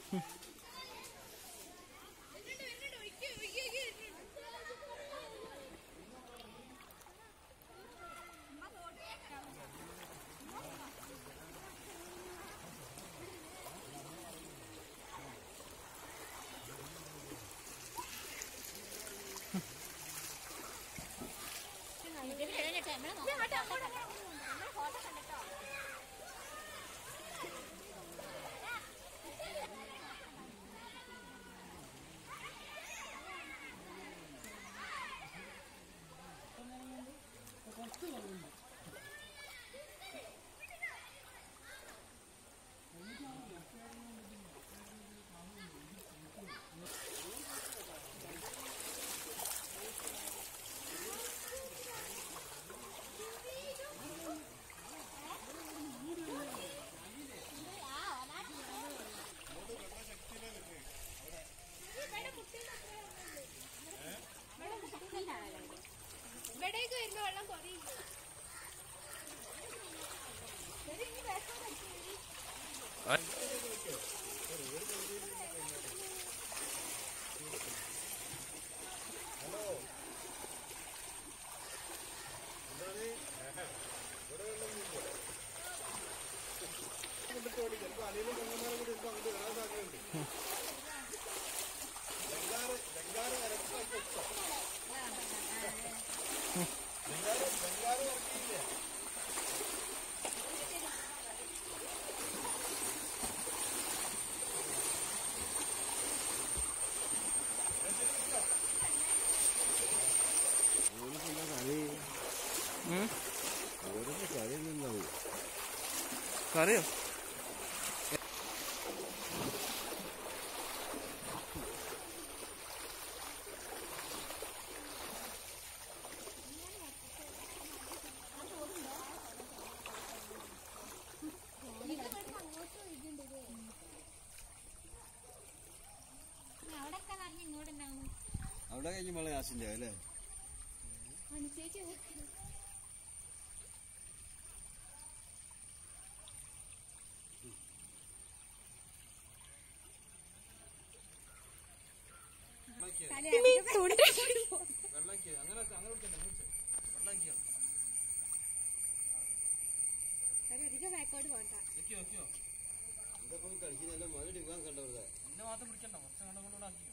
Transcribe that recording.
ഇവിടേക്ക് വരുമ്പോ വെള്ളം കുറയില്ല ഉം? ഓരോന്ന് കളിയൊന്നുണ്ടാവും കറിയോ അവിടെയൊക്കെ പറഞ്ഞ് ഇങ്ങോട്ടുണ്ടാവും അവിടെ കഴിഞ്ഞ് മഴ ആശില്ല അല്ലേ അനുസരിച്ച് അധികം ബാക്കോട്ട് പോണ്ട ഇവിടെ പോയി കളിക്കുന്നല്ല മഴ ഡിവാൻ കണ്ടവരുടെ എന്നെ മാത്രം പിടിക്കണ്ട കുറച്ച് കണ്ടു കൊണ്ടാക്കി